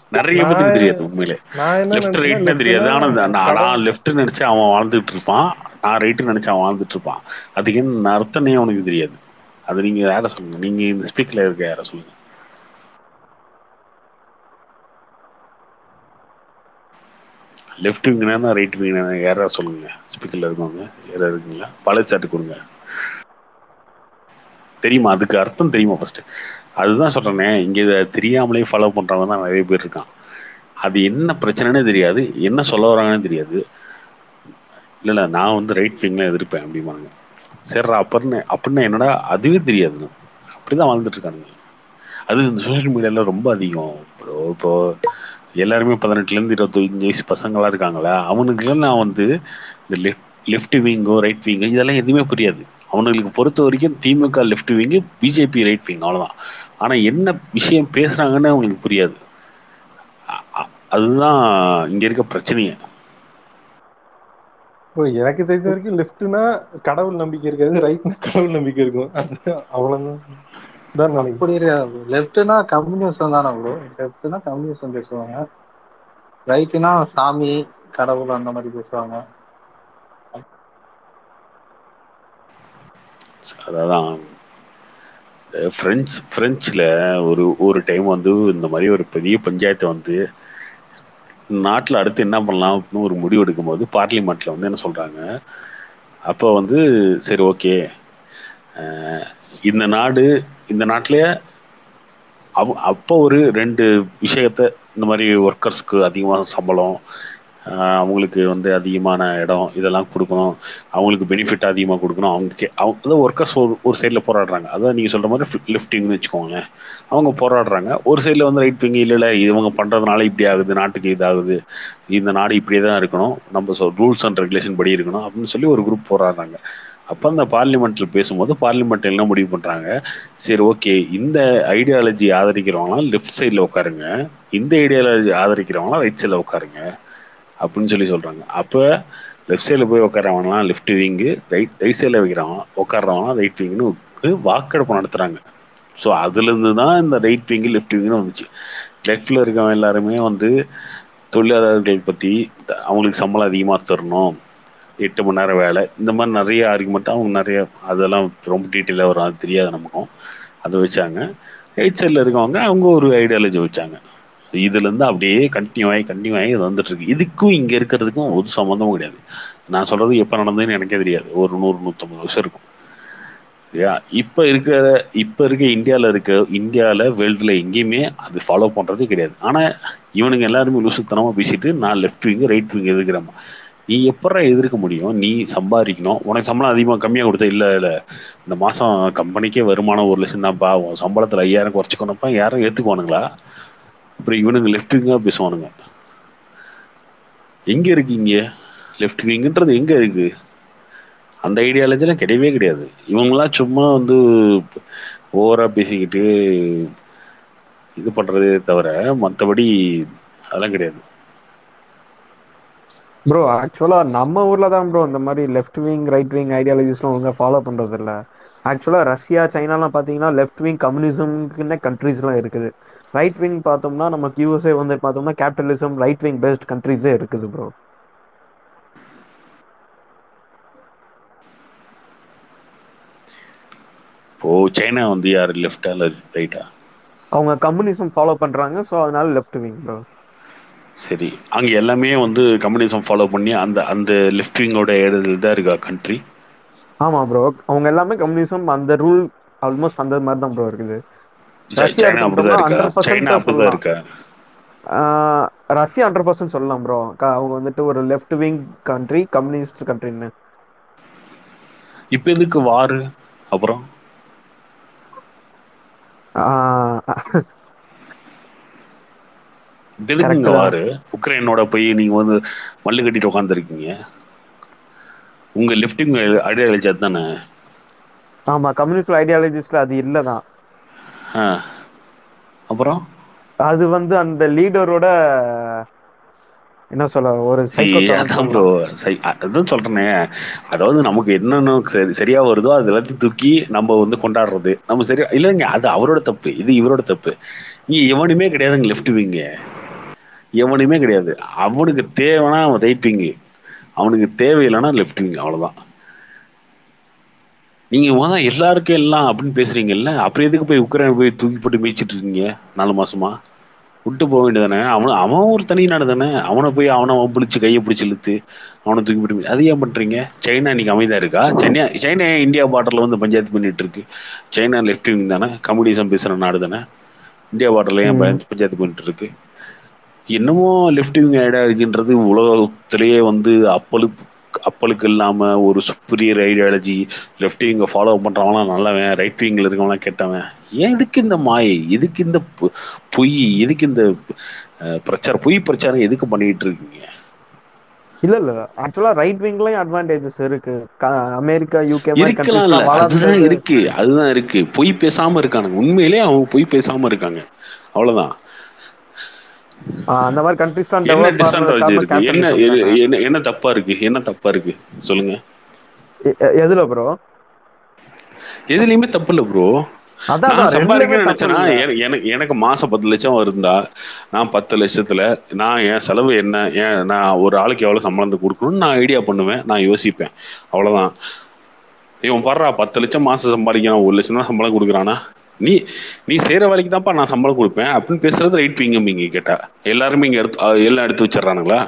நெறைய பேத்துக்கு நான் தெரியாது உண்மையிலே நான் என்ன லெஃப்ட் நினைச்சேன்னா ரைட்னே தெரியாது லெஃப்ட்னா ஆனா நான் கடவுள் நான் லெஃப்ட் நடிச்சு அவன் வாழ்ந்துட்டு இருப்பான் நான் ரைட்டு நினைச்சு அவன் வாழ்ந்துட்டு இருப்பான் அதுக்கு என்ன அர்த்தமே அவனுக்கு தெரியாது அது நீங்க யார சொல்லுங்க நீங்க இந்த ஸ்பீக்ல இருக்க யார சொல்லுங்க லெஃப்ட் விங்னா ரைட் விங் யாரா சொல்லுங்க ஸ்பீக்கர்ல இருக்கவங்க யாரா இருக்குங்களா பழைய சாட்டு கொடுங்க தெரியுமா அதுக்கு அர்த்தம் தெரியுமா ஃபர்ஸ்ட் அதுதான் சொல்றேனே இங்க இதை தெரியாமலே ஃபாலோ பண்றவங்க தான் நிறைய பேர் இருக்கான் அது என்ன பிரச்சனைனே தெரியாது என்ன சொல்ல வராங்கன்னு தெரியாது இல்ல இல்ல நான் வந்து ரைட் விங்ல எதிர்ப்பேன் அப்படிம்பாங்க சரிடா அப்படின்னு அப்படின்னா என்னடா அதுவே தெரியாது அப்படிதான் வாழ்ந்துட்டு இருக்கானுங்க அது இந்த சோஷியல் மீடியால ரொம்ப அதிகம் ப்ரோ இப்போ எல்லாருமே பதினெட்டுல இருந்து இருபத்தஞ்சு வயசு பசங்களா இருக்காங்களா அவனுக்குலாம் நான் வந்து இந்த லெஃப்ட் லெஃப்ட் விங்கோ ரைட் விங்கோ இதெல்லாம் எதுவுமே புரியாது அவனுங்களுக்கு பொறுத்த வரைக்கும் DMK left wing BJP right wing அவ்வளவுதான் ஆனா என்ன விஷயம் பேசுறாங்கன்னு அவங்களுக்கு புரியாது அ- அ- அதுதான் இங்க இருக்க பிரச்சனையே bro, எனக்கு தெரிஞ்ச வரைக்கும் லெஃப்ட்னா கடவுள் நம்பிக்கை இருக்காது ரைட்னா கடவுள் நம்பிக்கை இருக்கும் அது அவ்வளவுதான் தான் நினைக்கிறேன் அப்படி இருக்காது லெஃப்ட்னா கம்யூனிசம் தானே ப்ரோ லெஃப்ட்னா கம்யூனிசம் பேசுவாங்க ரைட்னா சாமி கடவுள் அந்த மாதிரி பேசுவாங்க அதான் பிரெஞ்சு பிரெஞ்சில் ஒரு ஒரு டைம் வந்து இந்த மாதிரி ஒரு பெரிய பஞ்சாயத்தை வந்து நாட்டில் அடுத்து என்ன பண்ணலாம் அப்படின்னு ஒரு முடிவு எடுக்கும்போது பார்லிமெண்ட்ல வந்து என்ன சொல்றாங்க அப்போ வந்து சரி ஓகே இந்த நாடு இந்த நாட்டிலேயே அவ அப்போ ஒரு ரெண்டு விஷயத்த இந்த மாதிரி ஒர்க்கர்ஸ்க்கு அதிகமான சம்பளம் ஆஹ் அவங்களுக்கு வந்து அதிகமான இடம் இதெல்லாம் கொடுக்கணும் அவங்களுக்கு பெனிஃபிட் அதிகமாக கொடுக்கணும் அவங்க கே- அவங்க அதாவது ஒர்க்கர்ஸ் ஒரு ஒரு சைடில் போராடுறாங்க அதான் நீங்கள் சொல்கிற மாதிரி லிஃப்டிங்னு வச்சுக்கோங்களேன் அவங்க போராடுறாங்க ஒரு சைடில் வந்து ரைட் விங் இல்லை இல்லை இவங்க பண்ணுறதுனால இப்படி ஆகுது நாட்டுக்கு இதாகுது இந்த நாடு இப்படியே தான் இருக்கணும் நம்ம சொல் ரூல்ஸ் அண்ட் ரெகுலேஷன் படி இருக்கணும் அப்படின்னு சொல்லி ஒரு குரூப் போராடுறாங்க அப்போ அந்த பார்லிமெண்ட்ல பேசும்போது பார்லிமெண்ட் என்ன முடிவு பண்ணுறாங்க சரி ஓகே இந்த ஐடியாலஜி ஆதரிக்கிறவங்களாம் லெஃப்ட் சைடில் உட்காருங்க இந்த ஐடியாலஜி ஆதரிக்கிறவங்களாம் ரைட் சைடில் உட்காருங்க அப்படின்னு சொல்லி சொல்கிறாங்க அப்போ லெஃப்ட் சைடில் போய் உட்காரவங்களாம் லெஃப்ட் விங்கு ரைட் ரைட் சைடில் வைக்கிறவங்க உட்கார்றவங்களாம் ரைட் விங்னு வாக்கெடுப்பு நடத்துகிறாங்க ஸோ அதுலேருந்து தான் இந்த ரைட் விங்கு லெஃப்ட் விங்னு வந்துச்சு லெஃப்டில் இருக்கவங்க எல்லாருமே வந்து தொழிலாளர்கள் பற்றி அவங்களுக்கு சம்பளம் அதிகமாக தரணும் எட்டு மணி நேரம் வேலை இந்த மாதிரி நிறைய ஆர்குமெண்ட் அவங்க நிறைய அதெல்லாம் ரொம்ப டீட்டெயிலாக வரும் அது தெரியாது நமக்கும் அதை வச்சாங்க ரைட் சைடில் இருக்கவங்க அவங்க ஒரு ஐடியாலஜி வச்சாங்க So இதுலேருந்து அப்படியே கண்டினியூ ஆகி கண்டினியூ ஆகி இது வந்துட்டு இருக்கு இதுக்கும் இங்கே இருக்கிறதுக்கும் ஒரு சம்மந்தமும் கிடையாது நான் சொல்றது எப்போ நடந்ததுன்னு எனக்கே தெரியாது ஒரு நூறு நூற்றம்பது வருஷம் இருக்கும் சரியா இப்போ இருக்கிற இப்போ இருக்க இந்தியாவில் இருக்க இந்தியாவில் வேர்ல்டில் எங்கேயுமே அது ஃபாலோ பண்ணுறது கிடையாது ஆனால் இவனுங்க எல்லாருமே லூசுத்தனமாக பேசிட்டு நான் லெஃப்ட் விங் ரைட் விங் எதுக்குறேன் நீ எப்படா எதிர்க்க முடியும் நீ சம்பாதிக்கணும் உனக்கு சம்பளம் அதிகமாக கம்மியாக கொடுத்த இல்லை இல்லை இந்த மாதம் கம்பெனிக்கே வருமானம் ஒரு லட்சம் தான்ப்பா உன் சம்பளத்தில் ஐயாயிரம் குறைச்சிக்கணும்ப்பா யாரும் ஏற்றுக்குவானுங்களா அப்புறம் இவனுங்க லெஃப்ட் விங்காக பேசுவானுங்க எங்க இருக்கு இங்க லெஃப்ட் விங்குன்றது எங்க இருக்கு அந்த ஐடியாலஜிலாம் கிடையவே கிடையாது இவங்களாம் சும்மா வந்து ஓவரா பேசிக்கிட்டு இது பண்றதே தவிர மற்றபடி அதெல்லாம் கிடையாது ப்ரோ ஆக்சுவலா நம்ம ஊர்ல தான் ப்ரோ இந்த மாதிரி லெஃப்ட் விங் ரைட் விங் ஐடியாலஜிஸ்லாம் ஒழுங்கா ஃபாலோ பண்றது இல்ல ஆக்சுவலா ரஷ்யா சைனாலாம் பாத்தீங்கன்னா லெஃப்ட் விங் கம்யூனிசம்க்குன்னே கண்ட்ரீஸ்லாம் இருக்குது ரைட் விங் பார்த்தோம்னா நமக்கு யூஎஸ்ஏ வந்து பார்த்தோம்னா கேபிட்டலிசம் ரைட் விங் பெஸ்ட் கண்ட்ரீஸே இருக்குது ப்ரோ இப்போ சைனா வந்து யாரு லெஃப்டா இல்ல ரைட்டா அவங்க கம்யூனிசம் ஃபாலோ பண்றாங்க ஸோ அதனால லெஃப்ட் விங் ப்ரோ சரி அங்க எல்லாமே வந்து கம்யூனிசம் ஃபாலோ பண்ணி அந்த அந்த லெஃப்ட் விங்கோட தான் இருக்கா கண்ட்ரி ஆமா ப்ரோ அவங்க எல்லாமே கம்யூனிசம் அந்த ரூல் ஆல்மோஸ்ட் அந்த மாதிரி தான் ப்ரோ இருக்குது ரஷ்யா சைனா அப்படிதான் இருக்கா ஹண்ட்ரட் சைனா பர்சன்ட் அப்படிதான் சொல்லலாம் இருக்கா ஆஹ் ரஷ்யா ஹண்ட்ரட் பர்சன்ட் சொல்லலாம் ப்ரோ அவங்க வந்துட்டு ஒரு லெஃப்ட் விங் கண்ட்ரி கம்யூனிஸ்ட் கண்ட்ரின்னு இப்ப எதுக்கு வாரு அப்புறம் இப்ப எதுக்கு Correct இங்க தான். வாரு உக்ரைனோட போய் நீங்க வந்து மல்லு கட்டிட்டு உட்காந்துருக்கீங்க உங்க லெஃப்டிங் ஐடியாலஜி அதுதானே ஆமா கம்யூனிஸ்ட் ஐடியாலஜிஸ்ல அது இல்லதான் ஆ. அப்புறம் அது வந்து அந்த லீடரோட என்ன சொல்ல ஒரு See, சைக்கோ அதான் ப்ரோ அதான் சொல்றேனே அதாவது நமக்கு என்னென்ன சரி சரியா வருதோ அது எல்லாத்தையும் தூக்கி நம்ம வந்து கொண்டாடுறது நம்ம சரியா இல்லைங்க அது அவரோட தப்பு இது இவரோட தப்பு இங்க எவனுமே கிடையாதுங்க லெஃப்ட் விங்க எவனுமே கிடையாது அவனுக்கு தேவைன்னா அவன் ரைட் விங்கு அவனுக்கு தேவையில்லைன்னா லெஃப்ட் விங் அவ்வளவுதான் நீங்க முதல்ல எல்லாருக்கும் எல்லாம் அப்படின்னு பேசுறீங்கல்ல அப்புறம் எதுக்கு போய் உக்ரைன் போய் தூக்கி போட்டு மேய்ச்சிட்டு இருக்கீங்க நாலு மாசமா விட்டு போக வேண்டியதானே அவன் அவன் ஒரு தனி நாடு தானே அவனை போய் அவனை பிடிச்சி கையை பிடிச்சி இழுத்து அவனை தூக்கி போட்டு மே- அது ஏன் பண்றீங்க சைனா இன்னைக்கு அமைதியா இருக்கா சைனா சைனா ஏன் இந்தியா பார்டர்ல வந்து பஞ்சாயத்து பண்ணிட்டு இருக்கு சைனா லெஃப்ட் விங் தானே கம்யூனிசம் பேசுற நாடு தானே இந்தியா பார்டர்ல ஏன் ப- பஞ்சாயத்து பண்ணிட்டு இருக்கு என்னமோ லெஃப்ட் விங் ஐடியாலஜின்றது உலகத்திலேயே வந்து அப்பலுக்கு அப்பலுக்கு இல்லாம ஒரு சுப்பீரியர் ஐடியாலஜி லெஃப்ட் விங்கை ஃபாலோ பண்றவங்களாம் நல்லவன் ரைட் விங்ல இருக்கவங்களாம் கெட்டவன் ஏன் எதுக்கு இந்த மாயை எதுக்கு இந்த பொ- பொய் எதுக்கு இந்த அஹ், பிரச்சாரம் பொய் பிரச்சாரம் எதுக்கு பண்ணிட்டு இருக்கீங்க இல்ல இல்ல ஆக்சுவலா ரைட் விங்லயும் அட்வான்டேஜஸ் இருக்கு க- அமெரிக்கா யூகே மாதிரி இருக்கலாம்ல கண்ட்ரீஸ்லாம் அதுதான் வளர்ந்தது இருக்கு அதுதான் இருக்கு பொய் பேசாம இருக்கானுங்க உண்மையிலே அவங்க பொய் பேசாம இருக்காங்க அவ்வளவுதான் ஆ, அந்த மாதிரி கண்ட்ரீஸ்லாம் என்ன டெவலப் டிஸ்அட்வான்டேஜ் ஆகிறதுக்கு இருக்கு என்ன கேபிட்டலிசம் தானே என்ன என்ன தப்பா இருக்கு என்ன தப்பா இருக்கு சொல்லுங்க எ- எ- எதுல ப்ரோ எதுலயுமே தப்பு இல்ல ப்ரோ அதான் நான் அதான் ரெண்டுலயுமே சம்பாதிக்கணும்னு தப்பு நினைச்சேன்னா இல்ல என- எனக்கு எனக்கு மாசம் பத்து லட்சம் இருந்தா நான் பத்து லட்சத்துல நான் என் செலவு என்ன ஏன் நான் ஒரு ஆளுக்கு எவ்வளவு சம்பளத்தை கொடுக்கணும்னு நான் ஐடியா பண்ணுவேன் நான் யோசிப்பேன் அவ்வளவுதான் இவன் பாடுறா பத்து லட்சம் மாசம் சம்பாதிக்கிறான் ஒரு லட்சம் தான் சம்பளம் கொடுக்குறானா நீ நீ செய்யற வேலைக்கு தான்ப்பா நான் சம்பளம் கொடுப்பேன் அப்படின்னு பேசுறது ரைட் விங்கம் இங்க கேட்டா எல்லாருமே இங்க எடுத்து அஹ் எல்லாம் எடுத்து வச்சிடறானுங்களா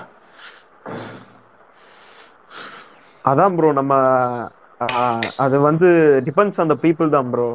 அதான் ப்ரோ நம்ம ஆ, அது வந்து டிபெண்ட்ஸ் ஆன் த பீப்புள் தான் ப்ரோ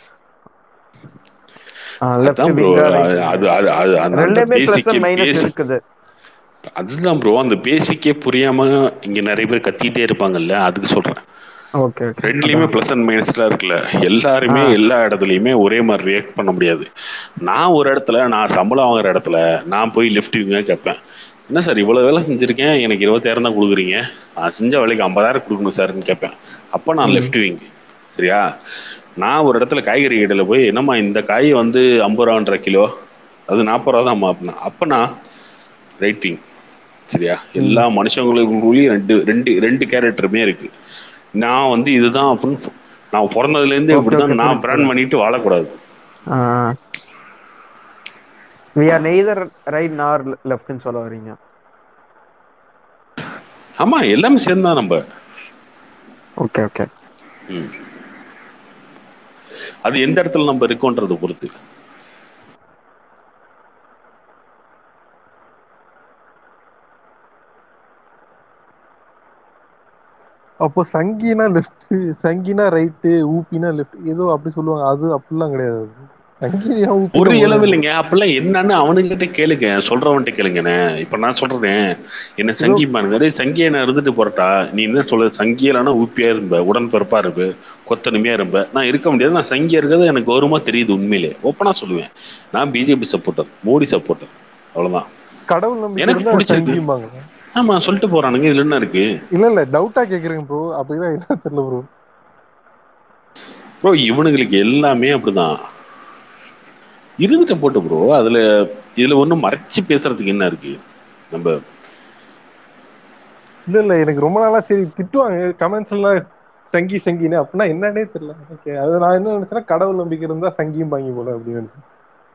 லெஃப்ட் அதான் ப்ரோ விங்கா ரைட் அது விங்கா அது அது அந்த- அந்த ரெண்டுமே பிளஸ் பேசிக்கே அண்ட் மைனஸ் பேசி இருக்குது அதுதான் ப்ரோ அந்த பேசிக்கே புரியாம இங்க நிறைய பேர் கத்திட்டே இருப்பாங்கல்ல அதுக்கு சொல்றேன் ஓகே ஓகே ரெண்டுலயுமே அதான் ப்ளஸ் அண்ட் மைனஸ்லாம் இருக்குல்ல எல்லாருமே ஆ எல்லா இடத்துலயுமே ஒரே மாதிரி ரியாக்ட் பண்ண முடியாது நான் ஒரு இடத்துல நான் சம்பளம் வாங்குற இடத்துல நான் போய் லெஃப்ட் விங்க கேட்பேன் என்ன சார் இவ்வளவு வேலை செஞ்சிருக்கேன் எனக்கு இருபத்தாயிரம் தான் கொடுக்குறீங்க நான் செஞ்ச வேலைக்கு ஐம்பதாயிரம் கொடுக்கணும் சார்னு கேட்பேன் அப்போ நான் ம் லெஃப்ட் விங் சரியா நான் ஒரு இடத்துல காய்கறி கடையில் போய் என்னம்மா இந்த காய் வந்து ஐம்பது ரூபான்ற கிலோ அது நாற்பது ரூபா தான் அப்படின்னா அப்போ நான் ரைட் விங் சரியா ம் எல்லா மனுஷங்களுக்குள்ளேயும் ரெண்டு ரெண்டு ரெண்டு கேரக்டருமே இருக்கு நான் வந்து இதுதான் அப்படின்னு நான் பிறந்ததுலேருந்து ஓகே இப்படி ஓகே தான் நான் புரியுது பிராண்ட் புரியுது பண்ணிட்டு வாழக்கூடாது வி ஆர் நெய்தர் ரைட் நார் லெஃப்ட்னு சொல்ல வரீங்க ஆமா எல்லாமே சேர்ந்து தான் நம்ம ஓகே ஓகே ம். அது எந்த இடத்துல நம்ம இருக்கோன்றதை பொறுத்து அப்போ சங்கினா லெஃப்ட் சங்கினா ரைட்டு ஊப்பினா லெஃப்ட் ஏதோ அப்படி சொல்லுவாங்க அது அப்படிலாம் கிடையாது சங்கினா ஊப்பினா ஒரு முதல்ல இளவு இல்லைங்க அப்பெல்லாம் என்னன்னு அவனுங்கிட்ட கேளுங்க சொல்றவன்ட்ட கேளுங்கண்ணே இப்ப நான் சொல்றேன் என்ன ஏதோ சங்கி பாருங்க சங்கியை நான் இருந்துட்டு போறட்டா நீ என்ன சொல்ல சங்கியலானா ஊப்பியா இருப்ப உடன்பிறப்பா இருப்ப கொத்தனுமையா இருப்ப நான் இருக்க முடியாது நான் சங்கியா இருக்கிறது எனக்கு கௌரவமா தெரியுது உண்மையிலே ஓப்பனா சொல்லுவேன் நான் பிஜேபி சப்போர்ட்டர் மோடி சப்போர்ட்டர் அவ்வளவுதான் கடவுள் நம்பிக்கை எனக்கு இருந்தா பிடிச்சிருக்கு சங்கிம்பாங்க ஆமா சொல்லிட்டு போறானுங்க இதுல என்ன இருக்கு இல்ல இல்ல டவுட்டா கேக்குறேங்க ப்ரோ அப்படிதான் என்ன தெரியல ப்ரோ ப்ரோ இவனுங்களுக்கு எல்லாமே அப்படிதான் இருந்துட்ட போட்டு ப்ரோ அதுல இதுல ஒண்ணும் மறைச்சு பேசுறதுக்கு என்ன இருக்கு நம்ம இல்ல இல்ல எனக்கு ரொம்ப நாளா சரி திட்டுவாங்க கமெண்ட்ஸ் எல்லாம் சங்கி சங்கின்னு அப்படின்னா என்னன்னே தெரியல ஓகே அது நான் என்ன நினைச்சேன்னா கடவுள் நம்பிக்கை இருந்தா சங்கியும் பாங்கி போல அப்படின்னு நினைச்சேன்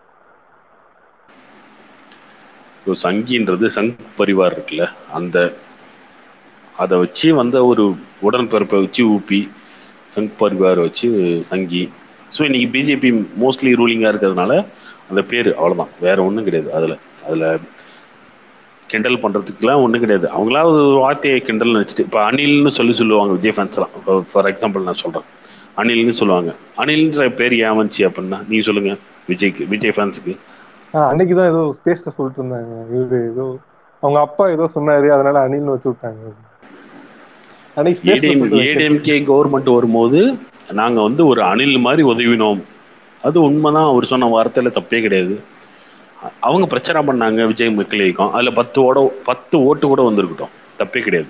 இப்போ சங்கின்றது சங் பரிவார் இருக்குல்ல அந்த அதை வச்சு வந்த ஒரு உடன்பிறப்பை வச்சு ஊப்பி சங் பரிவார் வச்சு சங்கி ஸோ இன்னைக்கு பிஜேபி மோஸ்ட்லி ரூலிங்காக இருக்கிறதுனால அந்த பேர் அவ்வளோதான் வேற ஒன்றும் கிடையாது அதில் அதில் கிண்டல் பண்ணுறதுக்குலாம் ஒன்றும் கிடையாது அவங்களா ஒரு வார்த்தையை கிண்டல் நினச்சிட்டு இப்போ அனில்னு சொல்லி சொல்லுவாங்க விஜய் ஃபேன்ஸ்லாம் இப்போ ஃபார் எக்ஸாம்பிள் நான் சொல்கிறேன் அனில்னு சொல்லுவாங்க அனில்ன்ற பேர் ஏன் வந்துச்சு அப்படின்னா நீங்கள் சொல்லுங்கள் விஜய்க்கு விஜய் ஃபேன்ஸுக்கு ஆஹ் அன்னைக்குதான் ஏதோ ஸ்பேஸ்ல சொல்லிட்டு இருந்தாங்க இவரு ஏதோ அவங்க அப்பா ஏதோ சொன்னாரு அதனால அணில்னு வச்சு விட்டாங்க அன்னைக்கு ஸ்பேஸ்ல ஏடிஎம் சொல்லிட்டு வச்சேன் ஏடிஎம்கே கவர்மெண்ட் வரும்போது நாங்க வந்து ஒரு அணில் மாதிரி உதவினோம் அது உண்மைதான் அவர் சொன்ன வார்த்தையில தப்பே கிடையாது அ- அவங்க பிரச்சாரம் பண்ணாங்க விஜய் மக்கள் இயக்கம் அதுல பத்து ஓட பத்து ஓட்டு கூட வந்திருக்கட்டும் தப்பே கிடையாது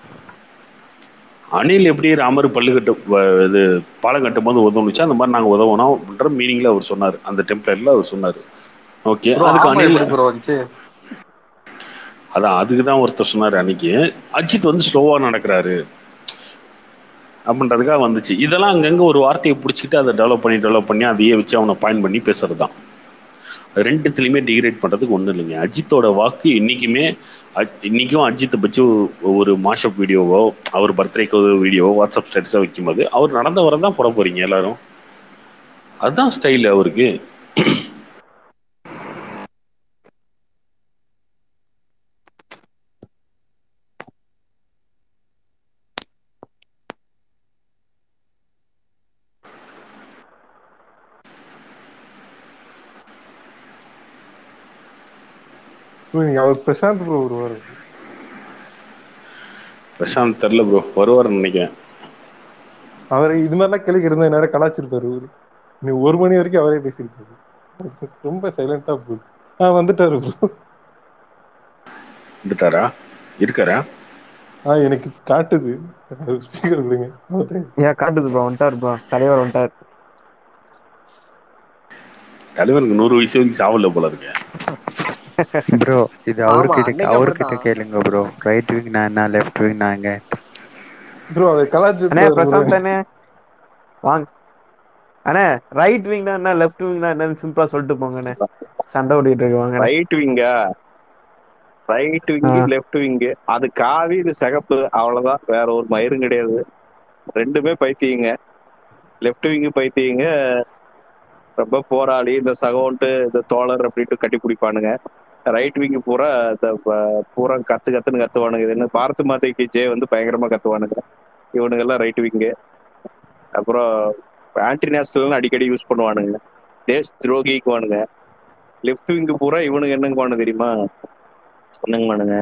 அணில் எப்படி ராமர் பல்லு கட்டு வ- இது பாலம் கட்டும் போது உதவுனுச்சோ அந்த மாதிரி நாங்க உதவணும் அப்படின்ற மீனிங்ல அவர் சொன்னார் அந்த டெம்ப்ளேட்ல அவர் சொன்னார் ஓகே ப்ரோ அதுக்கு ஆமா அணில் எப்படி ப்ரோ வந்துச்சு அதான் அதுக்கு தான் ஒருத்தர் சொன்னார் அன்னைக்கு அஜித் வந்து ஸ்லோவா நடக்கிறாரு அப்படின்றதுக்காக வந்துச்சு இதெல்லாம் அங்கங்க ஒரு வார்த்தையை பிடிச்சிட்டு அதை டெவலப் பண்ணி டெவலப் பண்ணி அதையே வச்சு அவனை பாயிண்ட் பண்ணி பேசுறது தான் ரெண்டுத்துலையுமே டிகிரேட் பண்ணுறதுக்கு ஒன்றும் இல்லைங்க அஜித்தோட வாக்கு இன்னைக்குமே அஜ்- இன்னைக்கும் அஜித்தை பற்றி ஒரு மாஷப் வீடியோவோ அவர் பர்த்டேக்கு ஒரு வீடியோவோ வாட்ஸ்அப் ஸ்டேட்டஸாக வைக்கும்போது அவர் நடந்த வர தான் போட போறீங்க எல்லாரும் அதுதான் ஸ்டைல் அவருக்கு bro, நீங்க அவர் பிரசாந்த் ப்ரோ வருவாரு பிரசாந்த் தெரில ப்ரோ வருவார்னு நினைக்கிறேன் அவர் இது மாதிரிலாம் கேள்வி இருந்தா நேரம் கலாச்சிருப்பாரு அவரு நீ ஒரு மணி வரைக்கும் அவரே பேசியிருக்காரு ரொம்ப சைலண்டா போகுது ஆ வந்துட்டாரு ப்ரோ வந்துட்டாரா இருக்காரா ஆ எனக்கு காட்டுது ஸ்பீக்கர் கொடுங்க அவரு ஏன் காட்டுது ப்ரோ வந்துட்டார் ப்ரோ தலைவர் வந்துட்டார் தலைவருக்கு நூறு வயசு வரைக்கும் சாவல போல இருக்கு ப்ரோ இது ஆமா, அவர்கிட்ட அன்னைக்கு அவர்கிட்ட அப்படிதான். கேளுங்க ப்ரோ ரைட் விங் நான் என்ன லெஃப்ட் விங் நாங்க ப்ரோ அவர் அண்ணே கலாச்சிருப்பாரு பிரசாந்த் அண்ணே வாங்க அண்ணே ரைட் விங் தான் என்ன லெஃப்ட் விங் தான் என்னன்னு சிம்பிளா சொல்லிட்டு போங்கண்ணே சண்டை ஓடிட்டு இருக்கு வாங்க ரைட் விங்கா ரைட் விங்கு ஆ. லெஃப்ட் விங்கு அது காவி இது சிகப்பு அவ்வளவுதான் வேற ஒரு மயிரும் கிடையாது ரெண்டுமே பைத்தியங்க லெஃப்ட் விங்கு பைத்தியங்க ரொம்ப போராளி இந்த சகோன்ட்டு இந்த தோழர் அப்படின்ட்டு கட்டி பிடிப்பானுங்க ரைட் விங்கு பூரா இந்த ப- பூரா கத்து கத்துன்னு கத்துவானுங்க இது என்ன பாரத் மாதைக்கு ஜே வந்து பயங்கரமா கத்துவானுங்க இவனுங்க எல்லாம் ரைட் விங்கு அப்புறம் ஆன்டி நேஷனல் அடிக்கடி யூஸ் பண்ணுவானுங்க தேஷ் துரோகிக்குவானுங்க லெஃப்ட் விங்கு பூரா இவனுங்க என்னங்குவானு தெரியுமா என்னங்குவானுங்க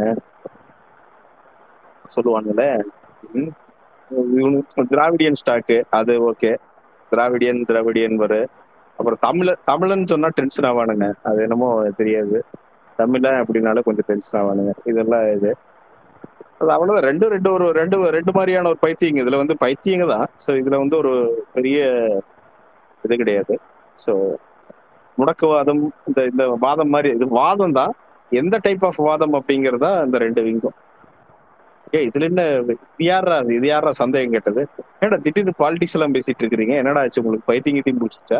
சொல்லுவானுங்களே ம், இவனுக்கு திராவிடியன் ஸ்டாக்கு அது ஓகே திராவிடியன் திராவிடியன் வரு அப்புறம் தமிழ தமிழன் சொன்னா டென்ஷன் ஆவானுங்க அது என்னமோ தெரியாது தமிழன் அப்படின்னால கொஞ்சம் டென்ஷன் ஆவானுங்க இதெல்லாம் இது அது அவ்வளவுதான் ரெண்டு ரெண்டு ஒரு ரெண்டு ரெண்டு மாதிரியான ஒரு பைத்தியங்க இதுல வந்து பைத்தியங்க தான் ஸோ இதுல வந்து ஒரு பெரிய இது கிடையாது ஸோ முடக்குவாதம் இந்த இந்த வாதம் மாதிரி இது வாதம் தான் எந்த டைப் ஆஃப் வாதம் அப்படிங்கறதா இந்த ரெண்டு விங்கும் ஏ இதுல என்ன இது யாரா இது? இது யாரா சந்தேகம் கேட்டது என்னடா திடீர்னு பாலிடிக்ஸ் எல்லாம் பேசிட்டு இருக்கிறீங்க என்னடா ஆச்சு உங்களுக்கு பைத்தியங்கத்தையும் பிடிச்சிச்சா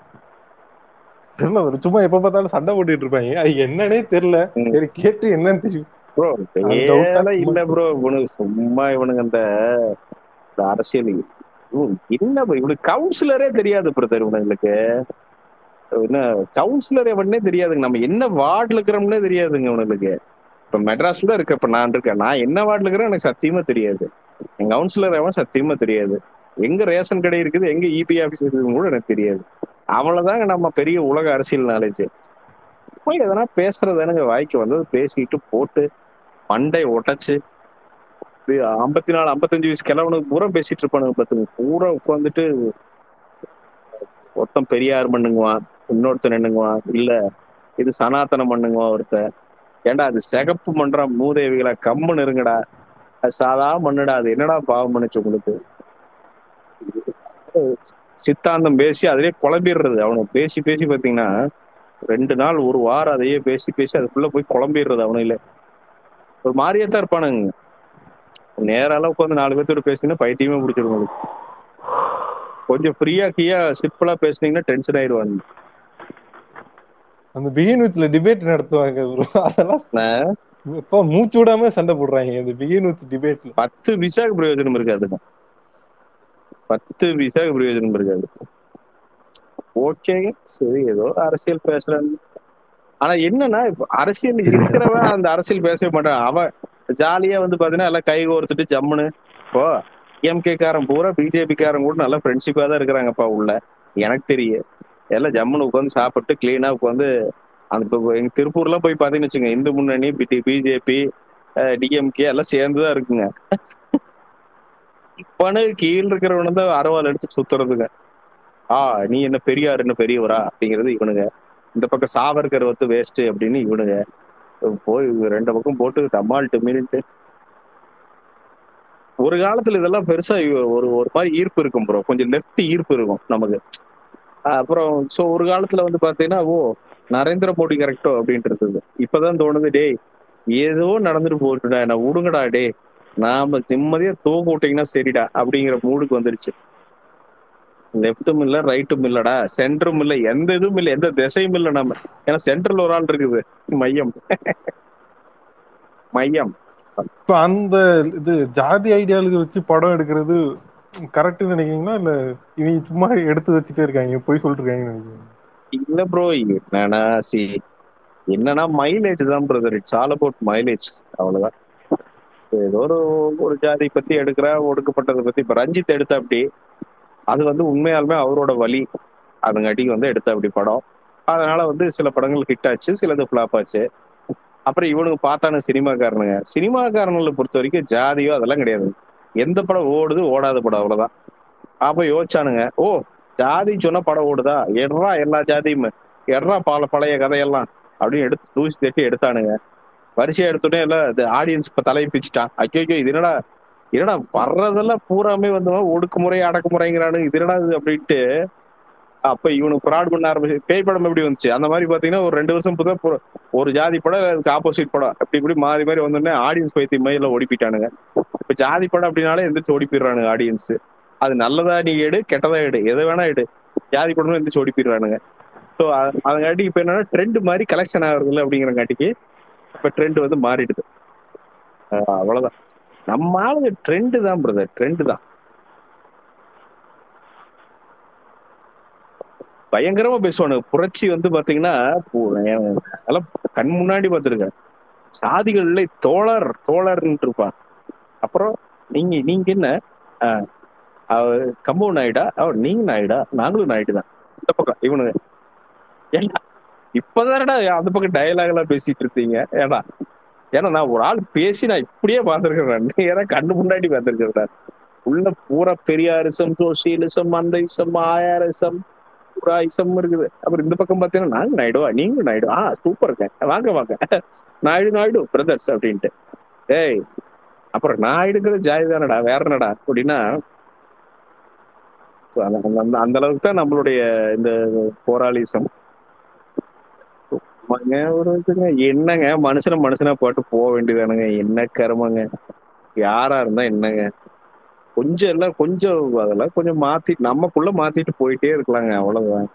தெரியல ஒரு சும்மா எப்ப பார்த்தாலும் சண்டை போட்டுட்டு இருப்பாங்க அது என்னன்னே தெரியல ம். சரி கேட்டு என்னன்னு தெரியும் ப்ரோ அது doubt ஆ வேலை இல்ல சும்மா ப்ரோ இவனுக்கு சும்மா இவனுங்க அந்த இந்த அரசியல் இவன் என்ன bro, இவனுக்கு கவுன்சிலரே தெரியாது பிரதர் இவனுங்களுக்கு என்ன கவுன்சிலர் எவனே தெரியாதுங்க நம்ம என்ன வார்டுல இருக்கிறோம்னே தெரியாதுங்க இவனுங்களுக்கு இப்ப மெட்ராஸ்ல இருக்க இப்ப நான் இருக்கேன் நான் என்ன வார்டுல இருக்கிறேன் எனக்கு சத்தியமா தெரியாது என் கவுன்சிலர் எவன் சத்தியமா தெரியாது எங்க ரேஷன் கடை இருக்குது எங்க இபி ஆபீஸ் இருக்குதுன்னு கூட எனக்கு தெரியாது அவ்வளவுதாங்க நம்ம பெரிய உலக அரசியல் நாலேஜ் போய் எதனா பேசுறதானுங்க வாய்க்கு வந்தது பேசிட்டு போட்டு மண்டை உடைச்சு இது ஐம்பத்தி நாலு ஐம்பத்தஞ்சு வயசு கிழவனுக்கு பூரா பேசிட்டு இருப்பானுங்க பார்த்துங்க பூரா உட்காந்துட்டு ஒருத்தன் பெரியார் மண்ணுங்குவான் இன்னொருத்தன் என்னங்குவான் இல்ல இது சனாதனம் மண்ணுங்குவான் ஒருத்தன் ஏன்டா அது சிகப்பு மன்றம் மூதேவிகளா கம்முன்னு இருங்கடா அது சாதா மண்ணுடா அது என்னடா பாவம் பண்ணுச்சு உங்களுக்கு சித்தாந்தம் பேசி அதிலே குழம்பிடுறது அவனை பேசி பேசி பாத்தீங்கன்னா ரெண்டு நாள் ஒரு வாரம் அதையே பேசி பேசி அதுக்குள்ள போய் குழம்பிடுறது அவனையில ஒரு மாதிரியே தான் இருப்பானுங்க நேரால உட்காந்து நாலு பேர்த்தோட பேசினா பைத்தியமே பிடிச்சிடும் உங்களுக்கு கொஞ்சம் ஃப்ரீயா கீயா சிம்பிளா பேசுனீங்கன்னா டென்ஷன் ஆயிடுவாங்க அந்த பிகின் வித்ல டிபேட் நடத்துவாங்க bro. அதெல்லாம் நான் எப்ப மூச்சு விடாம சண்டை போடுறாங்க இந்த பிகின் வித் டிபேட்ல பத்து விசாக்கு பிரயோஜனம் இருக்காதுங்க பத்து விசாக்கு பிரயோஜனம் இருக்காது ஓகே சரி ஏதோ அரசியல் பேசுறாங்க ஆனா என்னன்னா இப்ப அரசியல் இருக்கிறவன் அந்த அரசியல் பேசவே மாட்டான் அவன் ஜாலியா வந்து பாத்தீங்கன்னா எல்லாம் கை கோர்த்துட்டு ஜம்முன்னு இப்போ எம்கே காரன் பூரா பிஜேபி காரன் கூட நல்லா ஃப்ரெண்ட்ஷிப்பா தான் இருக்கிறாங்கப்பா உள்ள எனக்கு தெரியும் எல்லாம் ஜம்முன்னு உட்காந்து சாப்பிட்டு கிளீனா உட்காந்து அந்த இப்போ எங்க திருப்பூர்லாம் போய் பாத்தீங்கன்னு வச்சுங்க இந்து முன்னணி பிஜேபி டிஎம்கே எல்லாம் சேர்ந்து தான் இருக்குங்க இப்பனு கீழ் இருக்கிறவனு தான் அரவால் எடுத்து சுத்துறதுங்க ஆ நீ என்ன பெரியார் என்ன பெரியவரா அப்படிங்கிறது இவனுங்க இந்த பக்கம் சாவர்கர் வந்து வேஸ்ட் அப்படின்னு இவனுங்க போய் ரெண்டு பக்கம் போட்டு டமால்ட்டு மினிட்டு ஒரு காலத்துல இதெல்லாம் பெருசா ஒரு ஒரு மாதிரி ஈர்ப்பு இருக்கும் ப்ரோ கொஞ்சம் லெஃப்ட் ஈர்ப்பு இருக்கும் நமக்கு அப்புறம் சோ ஒரு காலத்துல வந்து பாத்தீங்கன்னா ஓ நரேந்திர மோடி கரெக்டோ அப்படின்ட்டு இருந்தது இப்பதான் தோணுது டேய் ஏதோ நடந்துட்டு போட்டுடா நான் விடுங்கடா டே நாம நிம்மதியா தூங்க விட்டீங்கன்னா சரிடா அப்படிங்கிற மூடுக்கு வந்துருச்சு லெஃப்ட்டும் இல்ல ரைட்டும் இல்லடா சென்டரும் இல்ல எந்த இதுவும் இல்ல எந்த திசையும் இல்ல நம்ம ஏன்னா சென்டர்ல ஒரு ஆள் இருக்குது மையம் மையம் இப்ப அந்த இது ஜாதி ஐடியாலஜி வச்சு படம் எடுக்கிறது கரெக்ட்னு நினைக்கிறீங்களா இல்ல இவங்க சும்மா எடுத்து வச்சுட்டே இருக்காங்க போய் சொல்லிட்டு இருக்காங்கன்னு நினைக்கிறீங்க இல்ல ப்ரோ என்னன்னா சி என்னன்னா மைலேஜ் தான் brother it's all about mileage அவ்வளவுதான் ஏதோ ஒரு ஒரு ஜாதி பத்தி எடுக்கிற ஒடுக்கப்பட்டதை பத்தி இப்ப ரஞ்சித் எடுத்த அப்படி அது வந்து உண்மையாலுமே அவரோட வழி அதுங்காட்டிக்கு வந்து எடுத்த அப்படி படம் அதனால வந்து சில படங்கள் ஹிட் ஆச்சு சிலது ஃபிளாப் ஆச்சு அப்புறம் இவனுக்கு பார்த்தானு சினிமாக்காரனுங்க சினிமாக்காரங்களை பொறுத்த வரைக்கும் ஜாதியோ அதெல்லாம் கிடையாது எந்த படம் ஓடுது ஓடாத படம் அவ்வளவுதான் அப்ப யோசிச்சானுங்க ஓ ஜாதி சொன்னா படம் ஓடுதா எட்ரா எல்லா ஜாதியும் எட்ரா பல பழைய கதையெல்லாம் அப்படின்னு எடுத்து தூசி தட்டி எடுத்தானுங்க வரிசையா எடுத்தோடனே எல்லாம் ஆடியன்ஸ் இப்ப தலையை பிச்சுட்டான் ஐயோ இது என்னடா என்னடா வர்றதெல்லாம் பூராமே வந்து ஒடுக்குமுறை அடக்குமுறைங்கிறானு இது என்னடா இது அப்படின்ட்டு அப்ப இவனுக்கு ஃப்ராட் பண்ண ஆரம்பிச்சு பேய் படம் எப்படி வந்துச்சு அந்த மாதிரி பாத்தீங்கன்னா ஒரு ரெண்டு வருஷம் புதா ஒரு ஜாதி படம் அதுக்கு ஆப்போசிட் படம் அப்படி இப்படி மாறி மாறி வந்தோடனே ஆடியன்ஸ் பைத்தியம் மையில ஓடிப்பிட்டானுங்க இப்ப ஜாதி படம் அப்படின்னாலே எந்திரிச்சு ஓடிப்பிடுறானுங்க ஆடியன்ஸ் அது நல்லதா நீ எடு கெட்டதா எடு எதை வேணா எடு ஜாதி படம் எந்திரிச்சு ஓடிப்பிடுறானுங்க ஸோ அதங்காட்டி இப்ப என்னன்னா ட்ரெண்ட் மாதிரி கலெக்ஷன் ஆகுறதுல அப்படிங்கிறங்காட்டிக்கு இப்ப ட்ரெண்ட் வந்து மாறிடுது அஹ் அவ்வளவுதான் நம்ம ஆளுங்க ட்ரெண்ட் தான் பிரதர் ட்ரெண்ட் தான் பயங்கரமா பேசுவானுங்க புரட்சி வந்து பாத்தீங்கன்னா பு- அதெல்லாம் கண் முன்னாடி பார்த்திருக்கேன் சாதிகள்ல தோழர் தோழர்ன்ட்டு இருப்பான் அப்புறம் நீங்க நீங்க என்ன ஆஹ் அவர் கம்பவு நாயுடா அவர் நீங்க நாயுடா நாங்களும் நாயுடு தான் இந்த பக்கம் இவனுங்க ஏண்டா இப்பதானடா அந்த பக்கம் டயலாக் எல்லாம் பேசிட்டு இருக்கீங்க ஏடா ஏன்னா நான் ஒரு ஆள் பேசி நான் இப்படியே பார்த்திருக்கிறேன் ஏன்னா கண்ணு முன்னாடி பார்த்திருக்கிறேன் உள்ள பூரா பெரியாரிசம் சோசியலிசம் மந்தைசம் ஆயாரிசம் பூரா இசம் இருக்குது அப்புறம் இந்த பக்கம் பார்த்தீங்கன்னா நாங்க நாயுடுவா நீங்க நாயுடு ஆ சூப்பருங்க வாங்க வாங்க நாயுடு நாயுடு பிரதர்ஸ் அப்படின்ட்டு ஏய் அப்புறம் நாயுடுங்கிறது ஜாதி தானடா வேற என்னடா அப்படின்னா so அந்த அந்த- அந்த- அந்த அளவுக்கு தான் நம்மளுடைய இந்த போராளிசம் ஆமாங்க, ஒரு இதுங்க என்னங்க மனுஷனை மனுஷனா போட்டு போக வேண்டியதானுங்க என்ன கருமங்க யாரா இருந்தா என்னங்க கொஞ்சம் எல்லாம் கொஞ்சம் அதெல்லாம் கொஞ்சம் மாத்தி நமக்குள்ள மாத்திட்டு போயிட்டே இருக்கலாங்க அவ்வளவுதான்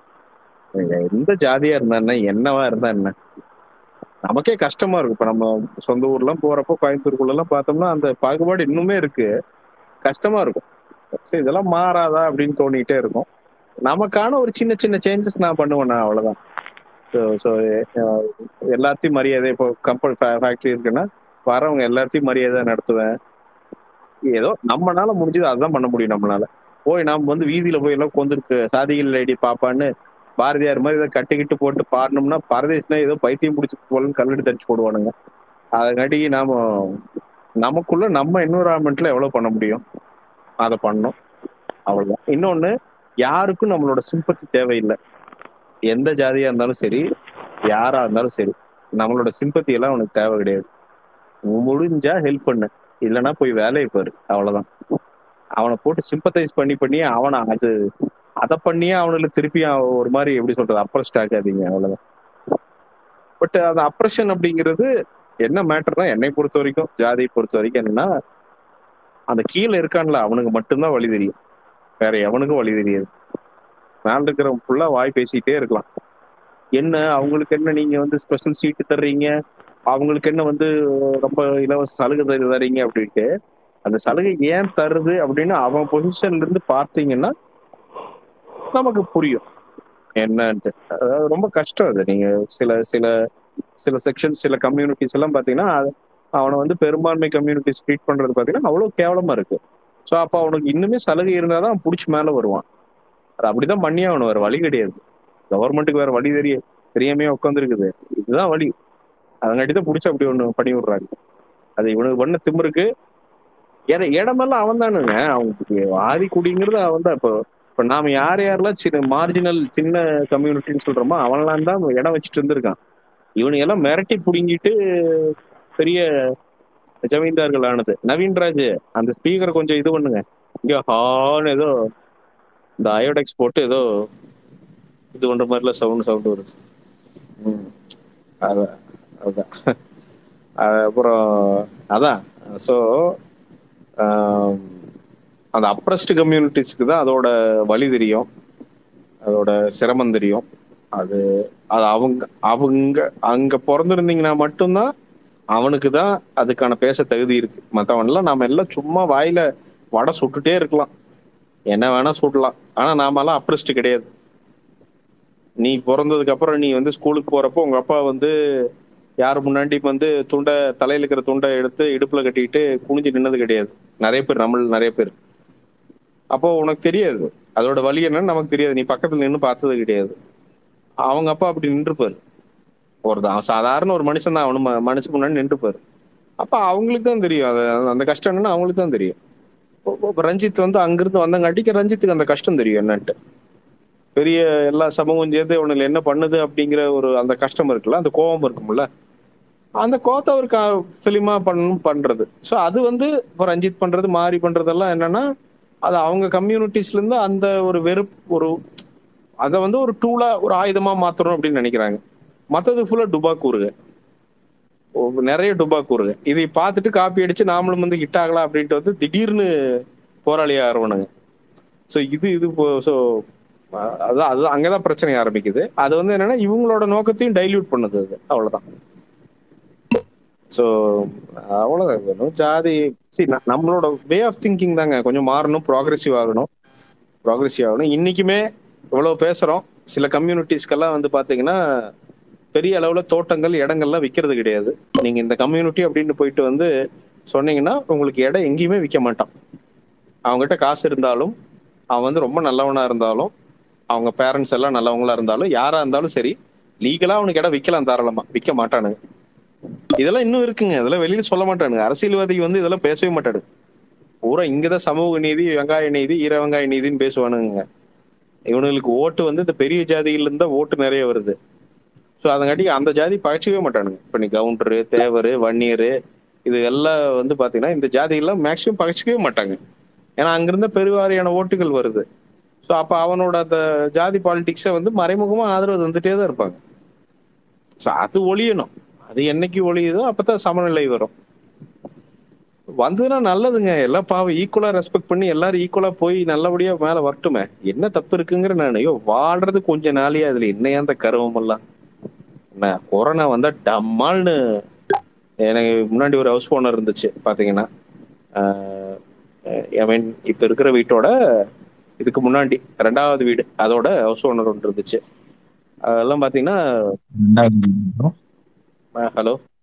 எந்த ஜாதியா இருந்தா என்ன என்னவா இருந்தா என்ன நமக்கே கஷ்டமா இருக்கும் இப்ப நம்ம சொந்த ஊர்லாம் போறப்போ கோயம்புத்தூருக்குள்ள எல்லாம் பார்த்தோம்னா அந்த பாகுபாடு இன்னுமே இருக்கு கஷ்டமா இருக்கும் சரி இதெல்லாம் மாறாதா அப்படின்னு தோணிட்டே இருக்கும் நமக்கான ஒரு சின்ன சின்ன சேஞ்சஸ் நான் பண்ணுவேன் அவ்வளவுதான் ஸோ ஸோ எல்லாத்தையும் மரியாதை இப்போ கம்பெனி ஃபேக்டரி இருக்குன்னா வரவங்க எல்லாத்தையும் மரியாதை நடத்துவேன் ஏதோ நம்மனால முடிஞ்சது அதுதான் பண்ண முடியும் நம்மளால போய் நாம வந்து வீதியில போய் எல்லாம் கொந்திருக்கு சாதிகள் ஐடி பாப்பான்னு பாரதியார் மாதிரி ஏதோ கட்டிக்கிட்டு போட்டு பாடணும்னா பரதேசினா ஏதோ பைத்தியம் பிடிச்சி போலன்னு கல்லெடுத்து தடிச்சு போடுவானுங்க அதங்காட்டி நாம நமக்குள்ள நம்ம என்விரான்மெண்ட்ல எவ்வளவு பண்ண முடியும் அதை பண்ணணும் அவ்வளவுதான் இன்னொன்னு யாருக்கும் நம்மளோட சிம்பத்தி தேவையில்லை எந்த ஜாதியா இருந்தாலும் சரி யாரா இருந்தாலும் சரி நம்மளோட சிம்பத்தி எல்லாம் உனக்கு தேவை கிடையாது முடிஞ்சா ஹெல்ப் பண்ணு இல்லைன்னா போய் வேலையை பாரு அவ்வளவுதான் அவனை போட்டு சிம்பத்தைஸ் பண்ணி பண்ணி அவனை அது அதை பண்ணியே அவனுக்கு திருப்பி அவன் ஒரு மாதிரி எப்படி சொல்றது அப்ரஸ்ட் ஆகாதீங்க அவ்வளவுதான் பட் அந்த அப்ரஷன் அப்படிங்கிறது என்ன மேட்டர்னா என்னை பொறுத்த வரைக்கும் ஜாதியை பொறுத்த வரைக்கும் என்னன்னா அந்த கீழே இருக்கான்ல அவனுக்கு மட்டும்தான் வழி தெரியும் வேற எவனுக்கும் வழி தெரியாது மேல இருக்கிறவன் ஃபுல்லா வாய் பேசிட்டே இருக்கலாம் என்ன அவங்களுக்கு என்ன நீங்க வந்து ஸ்பெஷல் சீட்டு தர்றீங்க அவங்களுக்கு என்ன வந்து ரொம்ப இலவச சலுகை தரு- தர்றீங்க அப்படின்ட்டு அந்த சலுகை ஏன் தருது அப்படின்னு அவன் பொசிஷன்ல இருந்து பார்த்தீங்கன்னா நமக்கு புரியும் என்னன்ட்டு அதாவது ரொம்ப கஷ்டம் அது நீங்க சில சில சில செக்ஷன் சில கம்யூனிட்டிஸ் எல்லாம் பாத்தீங்கன்னா அது- அவனை வந்து பெரும்பான்மை கம்யூனிட்டிஸ் ட்ரீட் பண்றது பாத்தீங்கன்னா அவ்வளவு கேவலமா இருக்கு ஸோ அப்ப அவனுக்கு இன்னுமே சலுகை இருந்தாதான் அவன் பிடிச்சி மேல வருவான் அது அப்படிதான் பண்ணி அவனு வேற வழி கிடையாது கவர்மெண்ட்டுக்கு வேற வழி தெரிய தெரியாமையே உட்காந்துருக்குது இதுதான் வழி அதங்காட்டி தான் பிடிச்சி அப்படி ஒண்ணு பண்ணி விடுறாங்க அது இவனுக்கு பண்ண திமிருக்கு இட- இடமெல்லாம் அவன் தானுங்க அவனுக்கு ஆதி குடிங்கிறது அவன் தான் இப்போ இப்போ நாம யார் யாரெல்லாம் சின்ன மார்ஜினல் சின்ன கம்யூனிட்டின்னு சொல்றோமோ அவன்லாம் தான் இடம் வச்சுட்டு இருந்திருக்கான் இவனுங்க எல்லாம் மிரட்டி புடுங்கிட்டு பெரிய ஜமீன்தார்கள் ஆனது நவீன்ராஜ் அந்த ஸ்பீக்கரை கொஞ்சம் இது பண்ணுங்க இங்க ஹான்னு ஏதோ இந்த அயோடெக்ஸ் போட்டு ஏதோ இது பண்ற மாதிரிலாம் சவுண்ட் சவுண்ட் வருது ம். அதான் அதான் அது அப்புறம் அதான் ஸோ அந்த அப்ரஸ்ட் கம்யூனிட்டிஸ்க்கு தான் அதோட வழி தெரியும் அதோட சிரமம் தெரியும் அது அது அவங்க அவங்க அங்க பிறந்திருந்தீங்கன்னா மட்டும்தான் அவனுக்கு தான் அதுக்கான பேச தகுதி இருக்கு மற்றவன்லாம் நாம எல்லாம் சும்மா வாயில வடை சுட்டுட்டே இருக்கலாம் என்ன வேணா சுடலாம் ஆனா நாமெல்லாம் அப்ரஸ்ட் கிடையாது நீ பிறந்ததுக்கு அப்புறம் நீ வந்து ஸ்கூலுக்கு போறப்போ உங்க அப்பா வந்து யார் முன்னாடி வந்து துண்டை தலையில இருக்கிற துண்டை எடுத்து இடுப்புல கட்டிட்டு குனிஞ்சு நின்னது கிடையாது நிறைய பேர் நம்மள நிறைய பேர் அப்போ உனக்கு தெரியாது அதோட வழி என்னன்னு நமக்கு தெரியாது நீ பக்கத்துல நின்று பார்த்தது கிடையாது அவங்க அப்பா அப்படி நின்றுப்பாரு ஒரு தான் சாதாரண ஒரு மனுஷன் தான் அவனு ம- மனுஷன் முன்னாடி நின்றுப்பாரு அப்ப அவங்களுக்கு தான் தெரியும் அது அந்த கஷ்டம் என்னன்னு அவங்களுக்கு தான் தெரியும் இப்போ- இப்போ ரஞ்சித் வந்து அங்கிருந்து வந்தங்காட்டிக்கு ரஞ்சித்துக்கு அந்த கஷ்டம் தெரியும் என்னன்ட்டு பெரிய எல்லா சமூகம் சேர்ந்து உனக்கு என்ன பண்ணுது அப்படிங்கிற ஒரு அந்த கஷ்டம் இருக்குல்ல அந்த கோபம் இருக்கும்ல அந்த கோத்தை அவர் ஃபிலிமா பண்ணணும் பண்றது ஸோ அது வந்து இப்போ ரஞ்சித் பண்றது மாறி பண்றதெல்லாம் என்னன்னா அது அவங்க கம்யூனிட்டிஸ்ல இருந்து அந்த ஒரு வெறுப்பு ஒரு அதை வந்து ஒரு டூலா ஒரு ஆயுதமா மாத்தணும் அப்படின்னு நினைக்கிறாங்க மத்தது ஃபுல்லா டுபா கூறுக நிறைய டுபா கூறுக இதை பார்த்துட்டு காப்பி அடிச்சு நாமளும் வந்து ஹிட் ஆகலாம் அப்படின்ட்டு வந்து திடீர்னு போராளி ஆரவணுங்க ஸோ இது இது ஸோ அதான் அது அங்கதான் பிரச்சனை ஆரம்பிக்குது அது வந்து என்னன்னா இவங்களோட நோக்கத்தையும் டைல்யூட் பண்ணுது அது அவ்வளவுதான் ஸோ அவ்வளோதான் வேணும் ஜாதி see, ந- நம்மளோட வே ஆஃப் திங்கிங் தாங்க கொஞ்சம் மாறணும் ப்ராக்ரெசிவ் ஆகணும் ப்ராக்ரெசிவ் ஆகணும் இன்னைக்குமே இவ்வளவு பேசுறோம் சில கம்யூனிட்டிஸ்க்கெல்லாம் வந்து பாத்தீங்கன்னா பெரிய அளவுல தோட்டங்கள் இடங்கள்லாம் விற்கிறது கிடையாது நீங்க இந்த கம்யூனிட்டி அப்படின்னு போயிட்டு வந்து சொன்னீங்கன்னா உங்களுக்கு இடம் எங்கேயுமே விற்க மாட்டான் அவங்ககிட்ட காசு இருந்தாலும் அவன் வந்து ரொம்ப நல்லவனா இருந்தாலும் அவங்க பேரண்ட்ஸ் எல்லாம் நல்லவங்களா இருந்தாலும் யாரா இருந்தாலும் சரி லீகலா அவனுக்கு இடம் விற்கலாம் தாராளமா விற்க மாட்டானுங்க இதெல்லாம் இன்னும் இருக்குங்க இதெல்லாம் வெளியில சொல்ல மாட்டானுங்க அரசியல்வாதி வந்து இதெல்லாம் பேசவே மாட்டானுங்க பூரா இங்கதான் சமூக நீதி வெங்காய நீதி ஈர வெங்காய நீதின்னு பேசுவானுங்க இவனுங்களுக்கு ஓட்டு வந்து இந்த பெரிய ஜாதியில இருந்தா ஓட்டு நிறைய வருது ஸோ அதங்காட்டி அந்த ஜாதி பகைச்சிக்கவே மாட்டானுங்க இப்போ நீ கவுண்டரு தேவர் வன்னியர் இது எல்லாம் வந்து பாத்தீங்கன்னா இந்த ஜாதியெல்லாம் மேக்சிமம் பகைச்சிக்கவே மாட்டாங்க ஏன்னா அங்கிருந்த பெருவாரியான ஓட்டுகள் வருது ஸோ அப்ப அவனோட அந்த ஜாதி பாலிடிக்ஸை வந்து மறைமுகமா ஆதரவு வந்துட்டே தான் இருப்பாங்க ஸோ அது ஒழியணும் அது என்னைக்கு ஒழியுதோ அப்பதான் சமநிலை வரும் வந்ததுன்னா நல்லதுங்க எல்லாம் பாவம் ஈக்குவலா ரெஸ்பெக்ட் பண்ணி எல்லாரும் ஈக்குவலா போய் நல்லபடியா மேல வரட்டுமே என்ன தப்பு இருக்குங்கிற நான் ஐயோ வாழ்றது கொஞ்ச நாளையா அதுல என்னையா அந்த கருவம் எல்லாம் என்ன கொரோனா வந்தா டம்மால்னு எனக்கு முன்னாடி ஒரு ஹவுஸ் ஓனர் இருந்துச்சு பாத்தீங்கன்னா ஐ மீன் இப்ப இருக்கிற வீட்டோட இதுக்கு முன்னாடி ரெண்டாவது வீடு அதோட ஹவுஸ் ஓனர் ஒன்று இருந்துச்சு அதெல்லாம் பாத்தீங்கன்னா ஹலோ